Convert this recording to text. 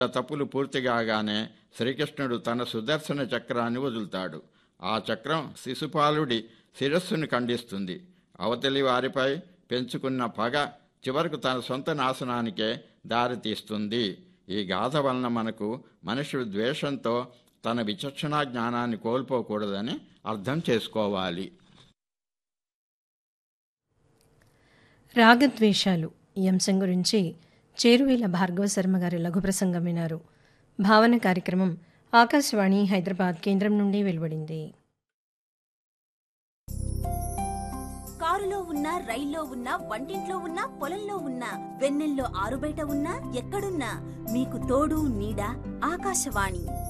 తప్పులు పూర్తి కాగానే శ్రీకృష్ణుడు తన సుదర్శన చక్రాన్ని వదులుతాడు ఆ చక్రం శిశుపాలుడి శిరస్సును ఖండిస్తుంది అవతలి వారిపై పెంచుకున్న పగ చివరకు తన సొంత నాశనానికే దారితీస్తుంది ఈ గాథ వలన మనకు మనుషుడు ద్వేషంతో తన విచక్షణా జ్ఞానాన్ని కోల్పోకూడదని అర్థం చేసుకోవాలి రాగద్వేషాలు ఈ అంశం గురించి చేరువేల భార్గవ శర్మ గారి లఘు ప్రసంగం వినారు భావన కార్యక్రమం ఆకాశవాణి హైదరాబాద్ కేంద్రం నుండి వెలువడింది కారులో ఉన్నా రైల్లో ఉన్నా వంటింట్లో ఉన్నా పొలంలో ఉన్నా వెన్నెల్లో ఆరుబయట ఉన్నా ఎక్కడున్నా మీకు తోడు నీడ ఆకాశవాణి